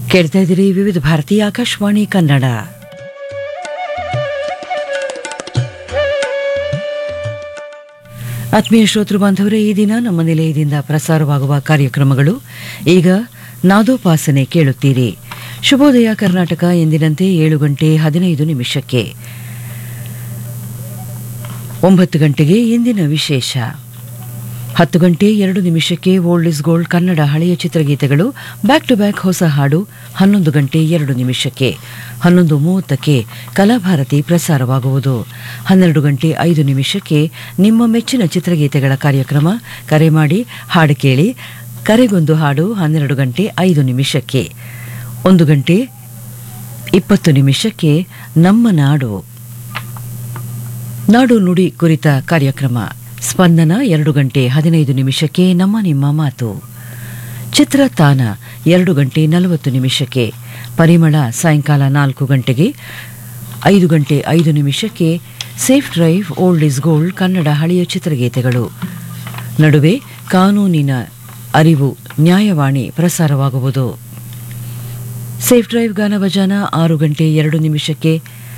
ಕೇಳ್ತಾ ಇದ್ದೀರಿ ವಿವಿಧ ಭಾರತಿ ಆಕಾಶವಾಣಿ ಕನ್ನಡ ಆತ್ಮೀಯ ಶ್ರೋತೃ ಬಾಂಧವರೇ ಈ ದಿನ ನಮ್ಮ ನಿಲಯದಿಂದ ಪ್ರಸಾರವಾಗುವ ಕಾರ್ಯಕ್ರಮಗಳು ಈಗ ನಾದೋಪಾಸನೆ ಕೇಳುತ್ತೀರಿ ಶುಭೋದಯ ಕರ್ನಾಟಕ ಎಂದಿನಂತೆ ಏಳು ಗಂಟೆ ಹದಿನೈದು ನಿಮಿಷಕ್ಕೆ ಒಂಬತ್ತು ಗಂಟೆಗೆ ಇಂದಿನ ವಿಶೇಷ ಹತ್ತು ಗಂಟೆ ಎರಡು ನಿಮಿಷಕ್ಕೆ ಓಲ್ಡ್ ಇಸ್ ಗೋಲ್ಡ್ ಕನ್ನಡ ಹಳೆಯ ಚಿತ್ರಗೀತೆಗಳು ಬ್ಯಾಕ್ ಟು ಬ್ಯಾಕ್ ಹೊಸ ಹಾಡು ಹನ್ನೊಂದು ಗಂಟೆ ಎರಡು ನಿಮಿಷಕ್ಕೆ ಹನ್ನೊಂದು ಮೂವತ್ತಕ್ಕೆ ಕಲಾಭಾರತಿ ಪ್ರಸಾರವಾಗುವುದು ಹನ್ನೆರಡು ಗಂಟೆ ಐದು ನಿಮಿಷಕ್ಕೆ ನಿಮ್ಮ ಮೆಚ್ಚಿನ ಚಿತ್ರಗೀತೆಗಳ ಕಾರ್ಯಕ್ರಮ ಕರೆ ಮಾಡಿ ಹಾಡು ಕೇಳಿ ಕರೆಗೊಂದು ಹಾಡು ಹನ್ನೆರಡು ಗಂಟೆ ಐದು ನಿಮಿಷಕ್ಕೆ ಒಂದು ಗಂಟೆ ಇಪ್ಪತ್ತು ನಿಮಿಷಕ್ಕೆ ನಮ್ಮ ನಾಡು ನಾಡು ನುಡಿ ಕುರಿತ ಕಾರ್ಯಕ್ರಮ ಸ್ಪಂದನ ಎರಡು ಗಂಟೆ ಹದಿನೈದು ನಿಮಿಷಕ್ಕೆ ನಮ್ಮ ನಿಮ್ಮ ಮಾತು ಚಿತ್ರತಾನ ಎರಡು ಗಂಟೆ ನಲವತ್ತು ನಿಮಿಷಕ್ಕೆ ಪರಿಮಳ ಸಾಯಂಕಾಲ ನಾಲ್ಕು ಗಂಟೆಗೆ ಐದು ಗಂಟೆ ಐದು ನಿಮಿಷಕ್ಕೆ safe drive old is gold Kannada ಹಳೆಯ ಚಿತ್ರಗೀತೆಗಳು ನಡುವೆ ಕಾನೂನಿನ ಅರಿವು ನ್ಯಾಯವಾಣಿ ಪ್ರಸಾರವಾಗುವುದು ಸೇಫ್ ಡ್ರೈವ್ ಗಾನಭಜಾನ ಆರು ಗಂಟೆ ಎರಡು ನಿಮಿಷಕ್ಕೆ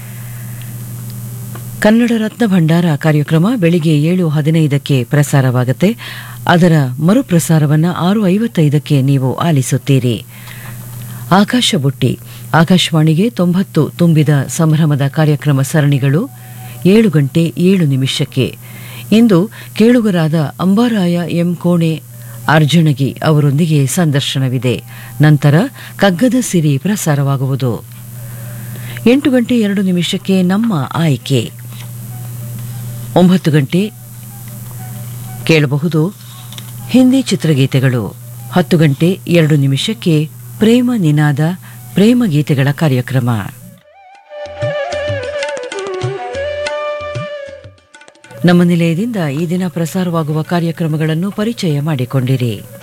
ಕನ್ನಡ ರತ್ನ ಭಂಡಾರ ಕಾರ್ಯಕ್ರಮ ಬೆಳಿಗ್ಗೆ ಏಳು ಹದಿನೈದಕ್ಕೆ ಪ್ರಸಾರವಾಗುತ್ತೆ ಅದರ ಮರುಪ್ರಸಾರವನ್ನು ಆರು ಐವತ್ತೈದಕ್ಕೆ ನೀವು ಆಲಿಸುತ್ತೀರಿ ಆಕಾಶ ಬುಟ್ಟಿ ಆಕಾಶವಾಣಿಗೆ ತೊಂಬತ್ತು ತುಂಬಿದ ಸಂಭ್ರಮದ ಕಾರ್ಯಕ್ರಮ ಸರಣಿಗಳು ಏಳು ಗಂಟೆ ಏಳು ನಿಮಿಷಕ್ಕೆ ಇಂದು ಕೇಳುಗರಾದ ಅಂಬಾರಾಯ ಎಂ ಕೋಣೆ ಅರ್ಜುನಗಿ ಅವರೊಂದಿಗೆ ಸಂದರ್ಶನವಿದೆ ನಂತರ ಕಗ್ಗದ ಸಿರಿ ಪ್ರಸಾರವಾಗುವುದು ಎಂಟು ಗಂಟೆ ಎರಡು ನಿಮಿಷಕ್ಕೆ ನಮ್ಮ ಆಯ್ಕೆ ಒಂಬತ್ತು ಗಂಟೆ ಕೇಳಬಹುದು ಹಿಂದಿ ಚಿತ್ರಗೀತೆಗಳು ಹತ್ತು ಗಂಟೆ ಎರಡು ನಿಮಿಷಕ್ಕೆ ಪ್ರೇಮ ನಿನಾದ ಪ್ರೇಮ ಗೀತೆಗಳ ಕಾರ್ಯಕ್ರಮ ನಮ್ಮ ನಿಲಯದಿಂದ ಈ ದಿನ ಪ್ರಸಾರವಾಗುವ ಕಾರ್ಯಕ್ರಮಗಳನ್ನು ಪರಿಚಯ ಮಾಡಿಕೊಂಡಿರಿ